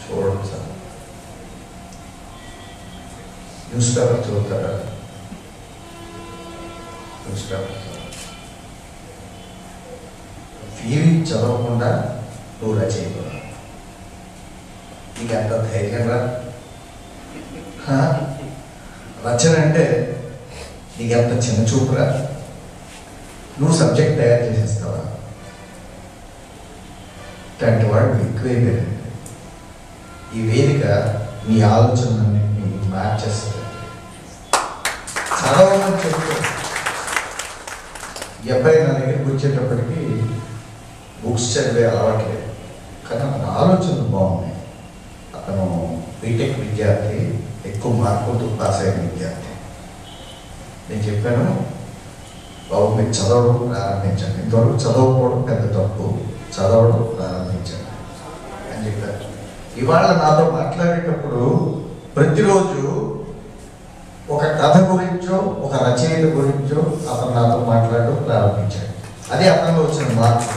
చూడండి sir news paper చదువుతారా news paper ఫీవి చదవకుండా నువ్వు రచయిత నీకు అంత ధైర్యం రా హా? రచన అంటే నీకు ఎంత చిన్న చూపురా నువ్వు సబ్జెక్ట్ తయారు చేసేస్తావా ఇట్లాంటి వాడు ఎక్కువైపోయింది ఈ వేదిక నీ ఆలోచనలన్నింటినీ మార్చేస్తుంది చదవమని చెప్తే ఈ అబ్బాయి నా దగ్గరికి వచ్చేటప్పటికి బుక్స్ చదివే అలవాటు లేదు కానీ అతని ఆలోచనలు బాగున్నాయి అతను బీటెక్ విద్యార్థి ఎక్కువ మార్కులతో పాస్ అయిన విద్యార్థి నేను చెప్పాను బాబు మీరు చదవడం ప్రారంభించండి ఇంతవరకు చదవకపోవడం పెద్ద తప్పు చదవడం ప్రారంభించండి అని చెప్పారు ఇవాళ నాతో మాట్లాడేటప్పుడు ప్రతిరోజు ఒక కథ గురించో ఒక రచయిత గురించో అతను నాతో మాట్లాడడం ప్రారంభించాడు అదే అతనిలో వచ్చిన మార్పు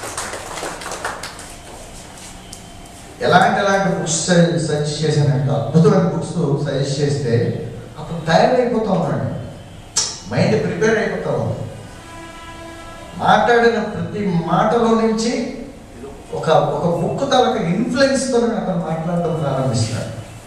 ఎలాంటి ఎలాంటి బుక్స్ సజెస్ట్ చేశానంటే అద్భుతమైన బుక్స్ సజెస్ట్ చేస్తే అతను తయారైపోతా ఉన్నాడు మైండ్ ప్రిపేర్ అయిపోతా ఉంది మాట్లాడిన ప్రతి మాటలో నుంచి ఒక ఒక బుక్ తాలూకు ఇన్ఫ్లుయెన్స్తో అతను మాట్లాడడం ప్రారంభిస్తున్నాడు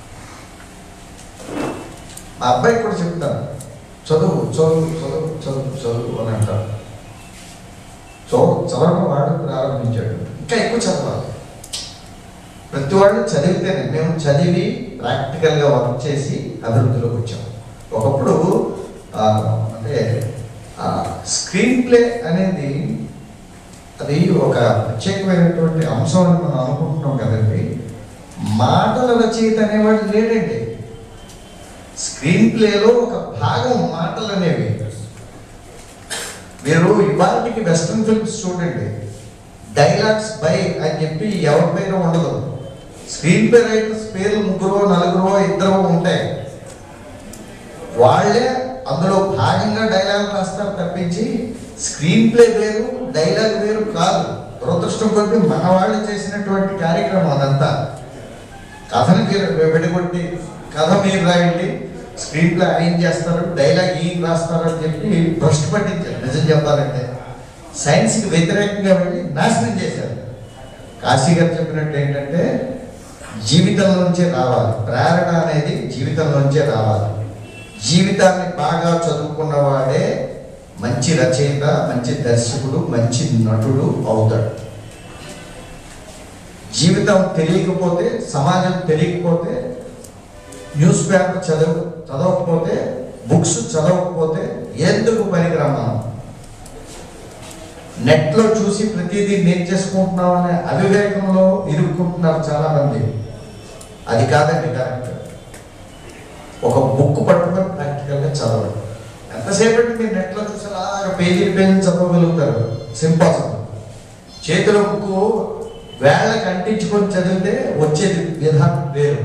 మా అబ్బాయికి కూడా చెప్తాను చదువు చదువు చదువు చదువు చదువు అని అంటారు చదువు చదవడం వాడు ప్రారంభించాడు ఇంకా ఎక్కువ చదవాలి ప్రతి వాళ్ళు చదివితేనే మేము చదివి ప్రాక్టికల్గా వర్క్ చేసి అభివృద్ధిలోకి వచ్చాం ఒకప్పుడు ఆ, అంటే స్క్రీన్ ప్లే అనేది అది ఒక ప్రత్యేకమైనటువంటి అంశం అని మనం అనుకుంటున్నాం కదండి మాటల రచయిత అనేవాడు లేడండి స్క్రీన్ ప్లేలో ఒక భాగం మాటలు అనేవి మీరు ఇవాళకి వెస్ట్రన్ ఫిల్మ్స్ చూడండి డైలాగ్స్ బై అని చెప్పి ఎవరి పేరు ఉండదు స్క్రీన్ ప్లే రైటర్స్ పేర్లు ముగ్గురు నలుగురు ఇద్దరు ఉంటాయి వాళ్ళే అందులో భాగంగా డైలాగ్ రాస్తారు తప్పించి స్క్రీన్ ప్లే వేరు డైలాగ్ వేరు కాదు దురదృష్టం కొద్ది మన వాళ్ళు చేసినటువంటి కార్యక్రమం అదంతా కథని మీరు విడగొట్టి కథ మీరు రాయండి స్క్రీన్ ప్లే ఆయన చేస్తారు డైలాగ్ ఈయన రాస్తారు అని చెప్పి భ్రష్టు పట్టించారు నిజం చెప్పాలంటే సైన్స్కి వ్యతిరేకంగా వెళ్ళి నాశనం చేశారు కాశీ గారు చెప్పినట్టు ఏంటంటే జీవితంలోంచే రావాలి ప్రేరణ అనేది జీవితంలోంచే రావాలి జీవితాన్ని బాగా చదువుకున్నవాడే మంచి రచయిత మంచి దర్శకుడు మంచి నటుడు అవుతాడు జీవితం తెలియకపోతే సమాజం తెలియకపోతే న్యూస్ పేపర్ చదువు చదవకపోతే బుక్స్ చదవకపోతే ఎందుకు పనికిరాం మనం నెట్లో చూసి ప్రతిదీ నేర్చేసుకుంటున్నాం అనే అవివేకంలో ఇరుక్కుంటున్నారు చాలా మంది అది కాదండి కరెక్ట్ ఒక బుక్ పట్టుకొని ప్రాక్టికల్గా చదవండి ఎంతసేపటి మీరు నెట్లో చూసి అలాగ పేజీ పేజీ చదవగలుగుతారు సింపాసిబుల్ చేతిలో బుక్ వేళ్ళకి అంటించుకొని చదివితే వచ్చేది విధానం వేరు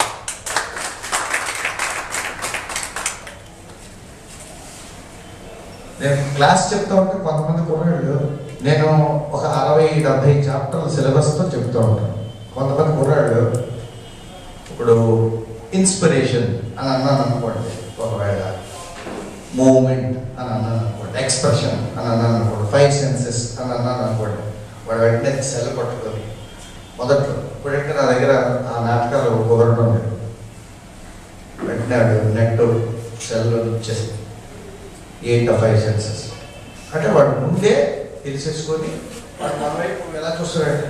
నేను క్లాస్ చెప్తా ఉంటే కొంతమంది కుర్రాళ్ళు నేను ఒక అరవై డెబ్బై చాప్టర్ల సిలబస్తో చెప్తూ ఉంటాను కొంతమంది కుర్రాళ్ళు ఇప్పుడు ఇన్స్పిరేషన్ అని అన్నాను అనుకోండి ఒకవేళ మూమెంట్ అని అన్నాను అనుకోండి ఎక్స్ప్రెషన్ అని అన్నాను అనుకోండి ఫైవ్ సెన్సెస్ అని అన్నాను అనుకోండి వాడు వెంటనే సెల్ పట్టుకొని మొదట్లో ఇప్పుడంటే నా దగ్గర ఆ నాటకాలు కుదరడం లేదు వెంటనే వాడు నెట్ సెల్ వచ్చేసి ఎయిట్ ఆఫ్ ఫైవ్ సెన్సెస్ అంటే వాడు ముందే తెలిసేసుకొని వాడు మన వైపు ఎలా చూస్తున్నాడు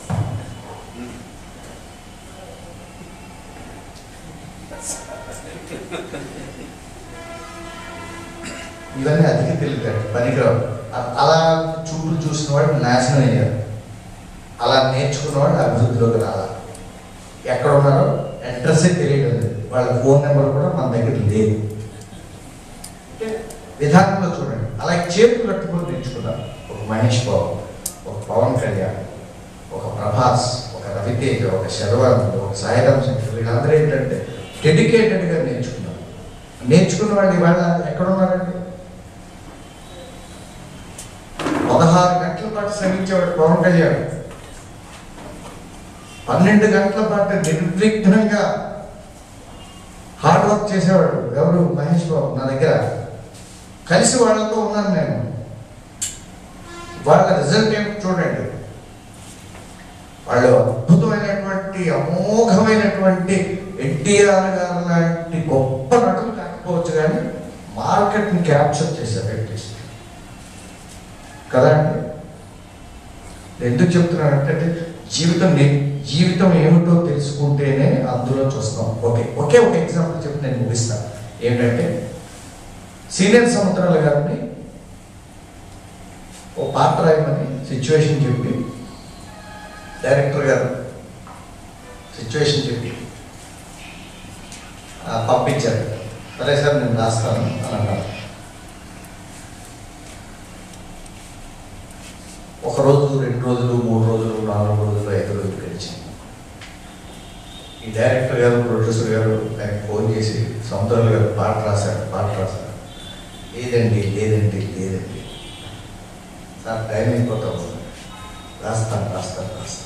ఇవన్నీ అధిక తెలిపారు పనికిరావు అ- అలా చూపులు చూసిన వాడు నాశనం అయ్యారు అలా నేర్చుకున్న వాడు అభివృద్ధిలోకి రావాలి ఎక్కడ ఉన్నారో అడ్రస్సే తెలియడం లేదు వాళ్ళ ఫోన్ నెంబర్ కూడా మన దగ్గర లేదు అంటే విధానంలో చూడండి అలాగే చేతులు కట్టుకొని నేర్చుకున్నారు ఒక మహేష్ బాబు ఒక పవన్ కళ్యాణ్ ఒక ప్రభాస్ ఒక రవితేజ ఒక శర్వానంద్ ఒక సాయిరామ్ శంకర్ వీళ్ళందరూ ఏంటంటే డెడికేటెడ్గా నేర్చుకున్నారు నేర్చుకున్న వాళ్ళు ఇవాళ ఎక్కడ ఉన్నారండి పదహారు గంటల పాటు శ్రమించేవాడు పవన్ కళ్యాణ్ పన్నెండు గంటల పాటు నిర్విఘ్నంగా హార్డ్ వర్క్ చేసేవాడు ఎవరు మహేష్ బాబు నా దగ్గర కలిసి వాళ్ళతో ఉన్నాను నేను వాళ్ళ రిజల్ట్ ఏమిటి చూడండి వాళ్ళు అద్భుతమైనటువంటి అమోఘమైనటువంటి ఎన్టీఆర్ గారు లాంటి గొప్ప నటులు కాకపోవచ్చు కానీ మార్కెట్ని క్యాప్చర్ చేశారు అట్లీస్ట్ కదా అండి నేను ఎందుకు చెప్తున్నానంటే అంటే జీవితం నే- జీవితం ఏమిటో తెలుసుకుంటేనే అందులో చూస్తాం ఓకే ఒకే ఒక ఎగ్జాంపుల్ చెప్పి నేను ముగిస్తాను ఏంటంటే సీనియర్ సముద్రాల గారిని ఓ పాత్ర రాయమని సిచ్యువేషన్ చెప్పి డైరెక్టర్ గారు సిచ్యువేషన్ చెప్పి ఆ, పంపించారు సరే సార్ నేను రాస్తాను అని అన్నారు ఒక రోజు రెండు రోజులు మూడు రోజులు నాలుగు రోజులు ఐదు రోజులు గడిచింది ఈ డైరెక్టర్ గారు ప్రొడ్యూసర్ గారు ఆయన ఫోన్ చేసి సముద్రాలు గారు పాట రాశారు పాట రాశారు లేదండి లేదండి లేదండి సార్ టైం అయిపోతా ఉంది రాస్తాను రాస్తాను రాస్తాను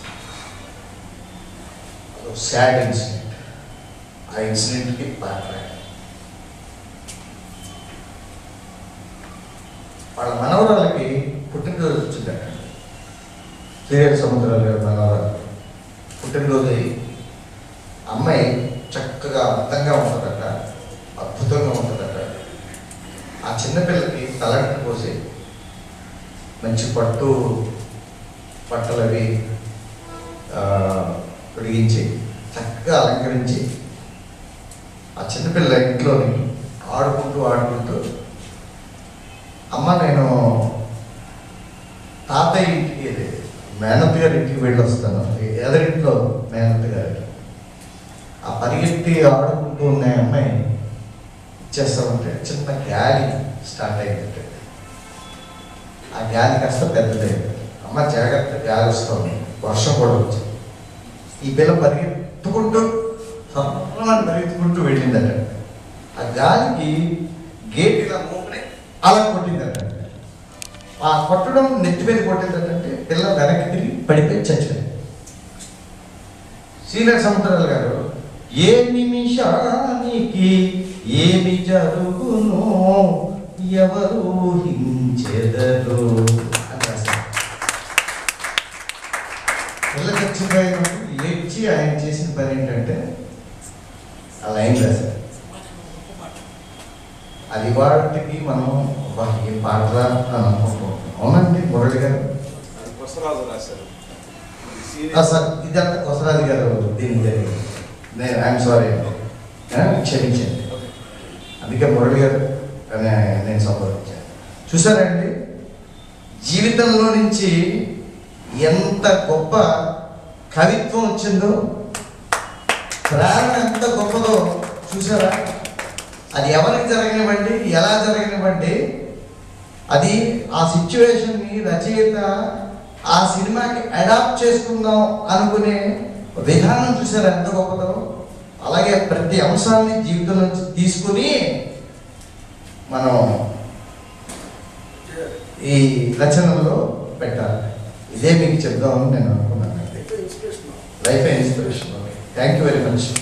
అదో సాడ్ ఇన్సిడెంట్ ఆ ఇన్సిడెంట్కి పాట రాయాలి వాళ్ళ మనవరాలకి పుట్టినరోజు వచ్చిందట సీరియల్ సముద్రాలు గారి మనవరాలు పుట్టినరోజు అయ్యి అమ్మాయి చక్కగా అందంగా ఉంటుందట అద్భుతంగా ఉంటుందట ఆ చిన్నపిల్లకి తలంటి పోసి మంచి పట్టు బట్టలు అవి ఆ, తొడిగించి చక్కగా అలంకరించి ఆ చిన్నపిల్ల ఇంట్లోని ఆడుకుంటూ ఆడుకుంటూ అమ్మ నేను తాతయ్య ఇంటికి ఇది మేనత్ గారి ఇంటికి వెళ్ళి వస్తాను ఎదరింట్లో మేనత్ గారికి ఆ పరిగెత్తి ఆడుకుంటూ ఉన్న అమ్మాయి ఇచ్చేస్తామంటే చిన్న గాలి స్టార్ట్ అయింది ఆ గాలి కాస్త పెద్దదైంది అమ్మ జాగ్రత్త గాలి వస్తుంది వర్షం కూడా వచ్చింది ఈ పిల్ల పరిగెత్తుకుంటూ సమ్మని పరిగెత్తుకుంటూ వెళ్ళిందట ఆ గాలికి గేట్ ఇలా మూపని అలా కొట్టిందట ఆ కొట్టడం నెత్తి మీద కొట్టిందటంటే పిల్ల వెనక్కి తిరిగి పడిపోయి చచ్చిపోయింది సీనియర్ సముద్రాలు గారు ఏ నిమిషానికి ఏమి జరుగును ఎవరు ఊహించెదరు అని రాశారు. పిల్ల చచ్చిపోయినప్పుడు ఏడ్చి ఆయన చేసిన పని ఏంటంటే ఆ లైన్ రాశారు అది వాటికి మనం "అబ్బా, ఏం పాటరా అని అనుకుంటాం అవునండి మురళి గారు అది కొసరాజు రాశారు ఇది సీనియర్ ఆ, సార్ ఇదంతా కొసరాజు గారు దీనికి జరిగింది నేను ఐఎమ్ సారీ క్షమించండి అందుకే మురళి గారు అని నేను సంబోధించాను చూసారండి జీవితంలో నుంచి ఎంత గొప్ప కవిత్వం వచ్చిందో ప్రేరణ ఎంత గొప్పదో చూసారా అది ఎవరికి జరగనివ్వండి ఎలా జరగనివ్వండి అది ఆ సిచ్యువేషన్ని రచయిత ఆ సినిమాకి అడాప్ట్ చేసుకుందాం అనుకునే విధానం చూసారు ఎంత గొప్పదో అలాగే ప్రతి అంశాన్ని జీవితం నుంచి తీసుకుని మనం ఈ రచనలో పెట్టాలి ఇదే మీకు చెప్దామని నేను అనుకున్నాను life inspiration thank you very much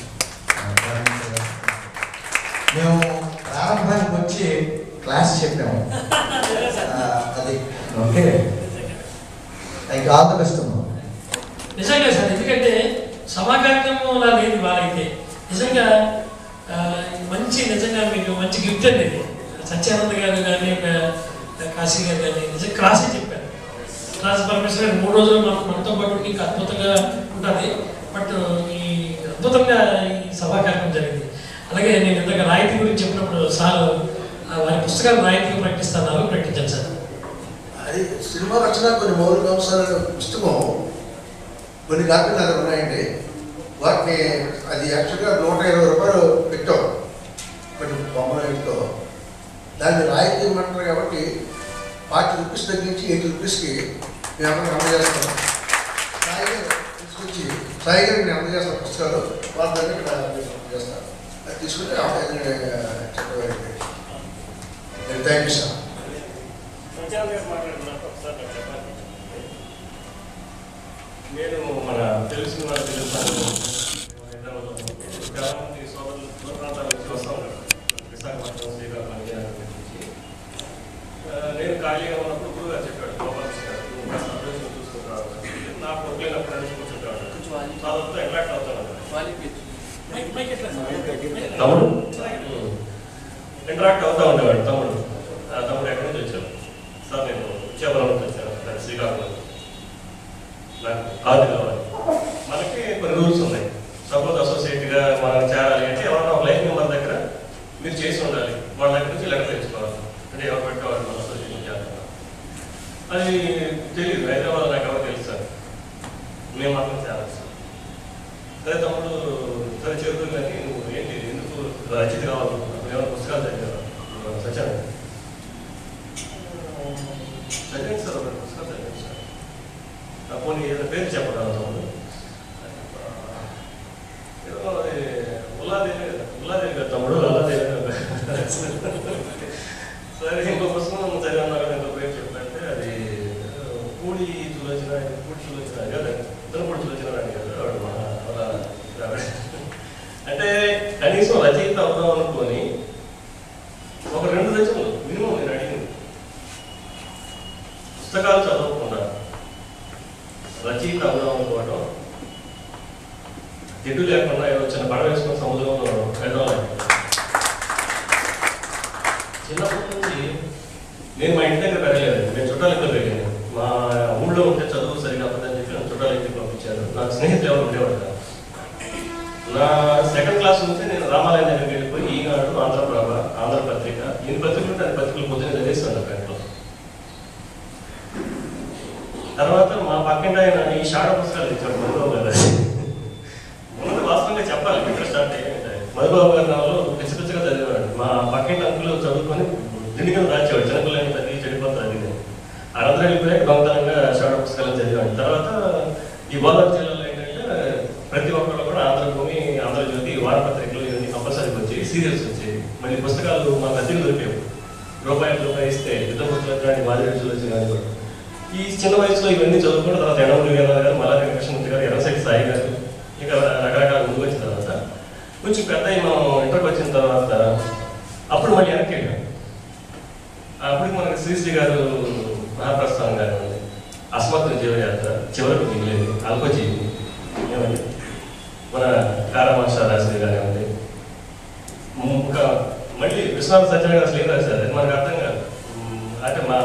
మేము ప్రారంభానికి వచ్చి క్లాస్ చెప్పాము ఆ, అది okay thank you all the best అమ్మా నిజంగా సార్ ఎందుకంటే సభా కార్యక్రమంలా లేదు వాళ్ళైతే నిజంగా ఆ, మంచి నిజంగా మీకు మంచి గిఫ్ట్ అండి ఇది సత్యానంద గారు కానీ కాశీ గారు కానీ నిజంగా క్లాసే చెప్పారు క్లాస్ పరమేశ్వర గారు మూడు రోజులు మన మనతో పాటు ఉండి ఇంకా అద్భుతంగా ఉంటుంది బట్ ఈ అద్భుతంగా ఈ సభా కార్యక్రమం జరిగింది అలాగే నేను ఇందాక రాయితీ గురించి చెప్పినప్పుడు సార్ ఆ, వారి పుస్తకాలు రాయితీగా ప్రకటిస్తున్నారు ప్రకటించాను సార్ అది సినిమా రచన కొన్ని మౌలిక అంశాల పుస్తకం కొన్ని కాపీలు నా దగ్గర ఉన్నాయండి వాటిని అది యాక్చువల్గా నూట ఇరవై రూపాయలు పెట్టాం కొన్ని బొమ్మల ఇంట్లో దాన్ని రాయితీ ఇవ్వమంటారు కాబట్టి ఫార్టీ రూపీస్ తగ్గించి ఎయిటీ రూపీస్కి మేము అందరం అందజేస్తాం సాయి గారు తీసుకొచ్చి సాయి గారికి నేను అందజేస్తాను పుస్తకాలు వాళ్ళ దగ్గర ఇక్కడ అందజేస్తాను అది తీసుకుని చెప్పగలిగారు థ్యాంక్ యూ సార్ నేను మన తెలిసిన వాళ్ళు తెలుస్తాను హైదరాబాద్లో చాలా మంది సోదరులు దూర ప్రాంతాల నుంచి వస్తూ ఉంటారు విశాఖపట్నం శ్రీకాకుళం విజయనగరం నుంచి ఆ, నేను ఖాళీగా ఉన్నప్పుడు గురువు గారు చెప్పాడు గోపాలకృష్ణ గారు నువ్వు కాస్త అభివృద్ధిని చూసుకుంటావు నాకు వదిలేనప్పుడు అని కూర్చుంటాడు చదువుతూ అట్రాక్ట్ అవుతాను మైక్ మైక్ ఎట్లా సార్? తమ్ముడు ఇంటరాక్ట్ అవుతా ఉండేవాడు తమ్ముడు ఆ తమ్ముడు ఎక్కడి నుంచి వచ్చాడు సార్ నేను చేపల నుంచి వచ్చాను నాకు శ్రీకాకుళం నాకు కార్డు కావాలి మనకి కొన్ని రూల్స్ ఉన్నాయి సపోజ్ అసోసియేట్గా మనం చేరాలి అంటే ఎవరైనా ఒక లైఫ్ మెంబర్ దగ్గర మీరు చేసి ఉండాలి వాళ్ళ దగ్గర నుంచి లెక్క తెచ్చుకోవాలి అంటే ఎవరు పెట్టేవాళ్ళు మన అసోసియేషన్ చేస్తాం అది తెలియదు హైదరాబాద్ నాకు ఎవరు తెలుసు సార్ మేము మాత్రం చేరాలి సార్ సరే తమ్ముడు సరే చెబుతుంది కానీ నువ్వు ఏంటి ఎందుకు రచిత కావాలనుకున్నావు ఏమైనా పుస్తకాలు చదివావా సత్యాన్ని చదివాను సార్ ఒక పుస్తకాలు చదివాను సార్ ఆ పోనీ ఏదో పేరు చెప్పగలరా తమ్ముడు ఏదో అది ఉల్లాదేవి కదా ఉల్లాదేవి కదా తమ్ముడు ఉల్లాదేవి కదా. సరే ఇంకో పుస్తకం చదివాను కదా ఇంకో పేరు చెప్పంటే అది ఏదో పూడి చులోచన పూడి చులోచన కదా ఇద్దరు పూడి చులోచన రాని కదా వాడు మన మన ఆవిడ. అంటే కనీసం రచయిత అవుదాం అనుకొని ఒక రెండు రచనలు మినిమం నేను అడిగింది పుస్తకాలు చదవకుండా రచయిత అవుదాం అనుకోవడం జిడ్డు లేకుండా ఏదో చిన్న పడవ వేసుకుని సముద్రంలో వెళ్ళాలి చిన్నప్పటి నుంచి నేను మా ఇంటి దగ్గర పెరగలేదు నేను చుట్టాల ఇంట్లో పెరిగాను మా ఊళ్ళో ఉంటే చదువు సరిగా అవ్వదని చెప్పి నన్ను చుట్టాల ఇంటికి పంపించారు నాకు స్నేహితులు ఎవరు ఉండేవాడు కాదు. నా సెకండ్ క్లాస్ నుంచి నేను రామాలయం దగ్గరికి వెళ్ళిపోయి ఈనాడు ఆంధ్రప్రభ ఆంధ్రపత్రిక ఎన్ని పత్రికలు ఉంటే అన్ని పత్రికలు పొద్దున్న చదివేస్తాను పెంట్లో తర్వాత మా పక్కింటి ఆయన ఈ షాడ పుస్తకాలు ఇచ్చాడు మధుబాబు గారు ఉన్నది వాస్తవంగా చెప్పాలి ఇక్కడ స్టార్ట్ అయ్యింది మధుబాబు గారి నవలు పిచ్చి పిచ్చిగా చదివాడు మా పక్కింటి అంకులు చదువుకొని దిండిగా రాచేవాడు చిన్నపిల్లని తల్లి చెడిపోతారు అది ఇది. అనంతరం వెళ్ళిపోయాక దొంగతనంగా షాడ పుస్తకాలు చదివాడు తర్వాత ఈ గోదావరి జిల్లాలో ఏంటంటే ప్రతి ఒక్కళ్ళు కూడా ఆంధ్రభూమి ఆంధ్రజ్యోతి వారపత్రికలు ఇవన్నీ కంపల్సరీగా వచ్చేవి సీరియల్స్ వచ్చేవి మళ్ళీ పుస్తకాలు మాకు అద్దెకు దొరికేవి రూపాయలు రూపాయి ఇస్తే యుద్ధపుత్రులకు కానీ బాల్యరుచులు వచ్చి కానీ కూడా. ఈ చిన్న వయసులో ఇవన్నీ చదువుకున్న తర్వాత ఎడమూరి వేల గారు మల్లా వెంకటకృష్ణ గారు ఎర్రశెట్టి సాయి గారు ఇక రకరకాల ముందుకు వచ్చిన తర్వాత కొంచెం పెద్ద అయ్యి మనం ఇంటర్కి వచ్చిన తర్వాత అప్పుడు మళ్ళీ వెనక్కి వెళ్ళాం అప్పుడు మనకి శ్రీశ్రీ గారు మహాప్రస్థానం గారు ఉంది అస్మత్ జీవయాత్ర చివరకు మిగిలేదు అల్పజీవి ఏమండి మన కారమాష రాశ్రీ గారు ఉంది ఇంకా మళ్ళీ విశ్వనాథ సత్యనారాయణ అసలు ఏం రాశారు అది మనకు అర్థం కాదు ఉమ్, అంటే మా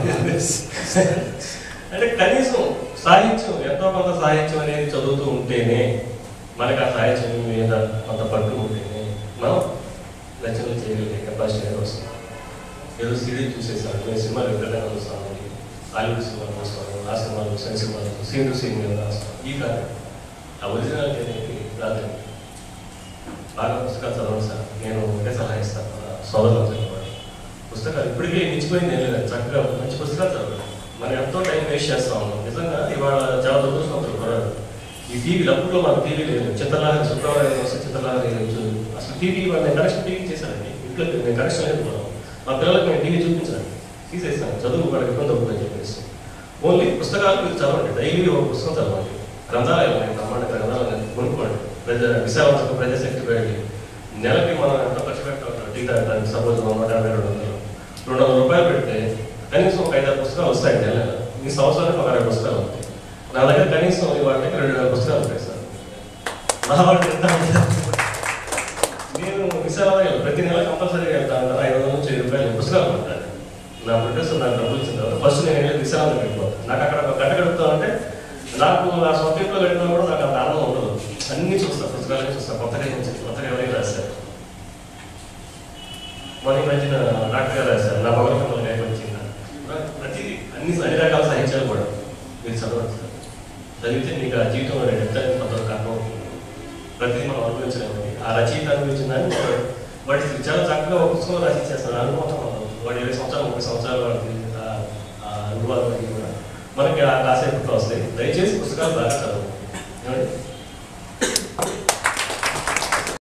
అంటే కనీసం సాహిత్యం ఎంతో కొంత సాహిత్యం అనేది చదువుతూ ఉంటేనే మనకు ఆ సాహిత్యం మీద కొంత పట్టు ఉంటేనే మనం రచనలు చేయగలిగే కెపాసిటీ అనేది వస్తుంది ఏదో సీడీ చూసేసాను నేను సినిమాలు ఎక్కడైనా చూస్తాను హాలీవుడ్ సినిమాలు చూస్తాను ఆ సినిమాలు సైన్స్ సినిమాలు సీన్ టు సీన్ మీద రాస్తాను ఈ కాదు ఆ ఒరిజినల్ అనేది రాదు బాగా పుస్తకాలు చదవండి సార్ నేను ఒకటే సలహా ఇస్తాను మన సోదరులందరికీ కూడా పుస్తకాలు ఇప్పటికే మించిపోయింది ఏం లేదు చక్కగా మంచి పుస్తకాలు చదవండి మనం ఎంతో టైం వేస్ట్ చేస్తా ఉన్నాం నిజంగా ఇవాళ చాలా దురదృష్టవంతులు కూడా ఈ టీవీలు అప్పట్లో మాకు టీవీ లేదు చిత్రలాహరి శుక్రవారం వస్తే చిత్రలాహరి రోజు అసలు టీవీ నేను కనెక్షన్ టీవీ చేశానండి ఇంట్లో నేను కనెక్షన్ లేదు కూడా మా పిల్లలకు నేను టీవీ చూపించాను తీసేస్తాను చదువు వాళ్ళకి ఇబ్బంది అవుతుందని చెప్పేసి ఓన్లీ పుస్తకాలు మీరు చదవండి డైలీ ఒక పుస్తకం చదవండి గ్రంథాలయం ఉన్నాయి బ్రహ్మాండ గ్రంథాలయం కొనుక్కోండి ప్రజ విశాఖపట్నం ప్రజాశక్తి వెళ్ళి నెలకి మనం ఎంత ఖర్చు పెట్టాలి టీ తాగడానికి సపోజ్ నూట యాభై రెండు వందలు రెండు వందల రూపాయలు పెడితే కనీసం ఒక ఐదారు పుస్తకాలు వస్తాయి నెల ఈ సంవత్సరానికి ఒక అరవై పుస్తకాలు ఉంటాయి నా దగ్గర కనీసం ఇవాళకి రెండు వేల పుస్తకాలు ఉంటాయి సార్ నా వాటి ఎంత ఉంటాయి? నేను విశాఖపట్నం ప్రతి నెల కంపల్సరీగా వెళ్తాను ఐదు వందల నుంచి వెయ్యి రూపాయలు పుస్తకాలు ఉంటాను నా ప్రొడ్యూసర్ నాకు డబ్బులు ఇచ్చిన తర్వాత ఫస్ట్ నేను వెళ్ళి విశాఖపట్నం వెళ్ళిపోతాను నాకు అక్కడ ఒక గంట గడుపుతామంటే నాకు నా సొంత ఇంట్లో గడిపినా కూడా నాకు అంత ఆనందం ఉండదు అన్ని చూస్తా పుస్తకాలే చూస్తా కొత్తగా ఏం వచ్చి కొత్తగా ఎవరైనా రాశారు మన ఈ మధ్యన డాక్టర్ గారు రాశారు నా పగల కమ్మలు గాయ వచ్చిందా ప్రతి అన్ని అన్ని రకాల సాహిత్యాలు కూడా మీరు చదవండి సార్ చదివితే మీకు ఆ జీవితంలో ఎట్లని కొంత కారణం అవుతుంది ప్రతిదీ మనం అనుభవించలేము ఆ రచయిత అనుభవించిన దాన్ని మనం వాటి చాలా చక్కగా ఒక పుస్తకం రచించేస్తారు అనుభవం మనం వాడు ఇరవై సంవత్సరాలు ముప్పై సంవత్సరాలు వాడికి ఆ- ఆ అనుభవాలు అన్నీ కూడా మనకి ఆ కాసేపట్లో వస్తాయి దయచేసి పుస్తకాలు బాగా చదవండి ఏమండి